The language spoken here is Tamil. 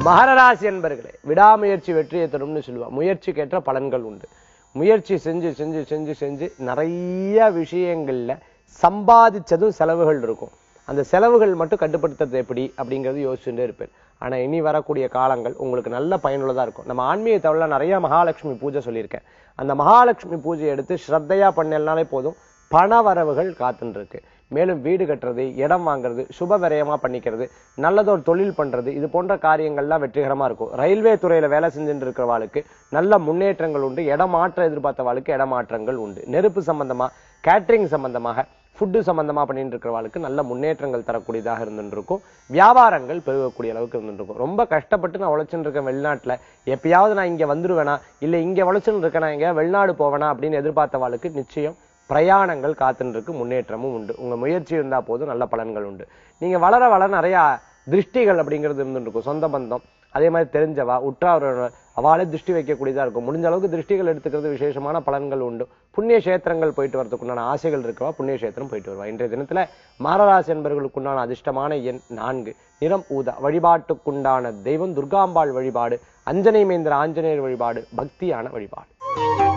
மகரராசி என்பர்களே விடாமுயற்சி வெற்றியை தரும்னு சொல்லுவா முயற்சிக்கேற்ற பலன்கள் உண்டு முயற்சி செஞ்சு செஞ்சு செஞ்சு செஞ்சு நிறைய விஷயங்கள்ல சம்பாதிச்சதும் செலவுகள் இருக்கும் அந்த செலவுகள் மட்டும் கட்டுப்படுத்துறது எப்படி அப்படிங்கிறது யோசிச்சுட்டே இருப்பேன் ஆனா இனி வரக்கூடிய காலங்கள் உங்களுக்கு நல்ல பயனுள்ளதா இருக்கும் நம்ம ஆன்மீக தவிர நிறைய மகாலட்சுமி பூஜை சொல்லியிருக்கேன் அந்த மகாலட்சுமி பூஜையை எடுத்து ஸ்ரத்தையா பண்ணலனாலே போதும் பண வரவுகள் காத்துன்னு இருக்கு மேலும் வீடு கட்டுறது இடம் வாங்குறது சுப விரயமா பண்ணிக்கிறது நல்லதொரு தொழில் பண்றது இது போன்ற காரியங்கள்லாம் வெற்றிகரமா இருக்கும் ரயில்வே துறையில வேலை செஞ்சுட்டு இருக்கிறவாளுக்கு நல்ல முன்னேற்றங்கள் உண்டு இடமாற்ற எதிர்பார்த்தவாளுக்கு இடமாற்றங்கள் உண்டு நெருப்பு சம்பந்தமா கேட்டரிங் சம்பந்தமாக ஃபுட்டு சம்பந்தமா பண்ணிட்டு இருக்கிறவாளுக்கு நல்ல முன்னேற்றங்கள் தரக்கூடியதாக இருந்துட்டு இருக்கும் வியாபாரங்கள் பெருகக்கூடிய அளவுக்கு இருந்துட்டு இருக்கும் ரொம்ப கஷ்டப்பட்டு நான் உழைச்சுட்டு இருக்கேன் வெளிநாட்டுல எப்பயாவது நான் இங்க வந்துருவேனா இல்ல இங்க உழைச்சுட்டு இருக்கேன் நான் இங்க வெளிநாடு போவேனா அப்படின்னு எதிர்பார்த்தவாளுக்கு நிச்சயம் பிரயாணங்கள் காத்துன்னு இருக்கு முன்னேற்றமும் உண்டு உங்க முயற்சி இருந்தா போதும் நல்ல பலன்கள் உண்டு நீங்க வளர வளர நிறைய திருஷ்டிகள் அப்படிங்கிறது இருந்துட்டு இருக்கும் சொந்த பந்தம் அதே மாதிரி தெரிஞ்சவா உற்றார் அவாளே திருஷ்டி வைக்கக்கூடியதா இருக்கும் முடிஞ்ச அளவுக்கு திருஷ்டிகள் எடுத்துக்கிறது விசேஷமான பலன்கள் உண்டு புண்ணிய கஷேத்திரங்கள் போயிட்டு வரதுக்குண்டான ஆசைகள் இருக்கவா புண்ணிய கஷேத்திரம் போயிட்டு வருவா இன்றைய தினத்துல மாரராசி என்பவர்களுக்குண்டான அதிர்ஷ்டமான எண் நான்கு நிறம் ஊதா வழிபாட்டுக்குண்டான தெய்வம் துர்காம்பாள் வழிபாடு அஞ்சனை மேந்திர ஆஞ்சநேயர் வழிபாடு பக்தியான வழிபாடு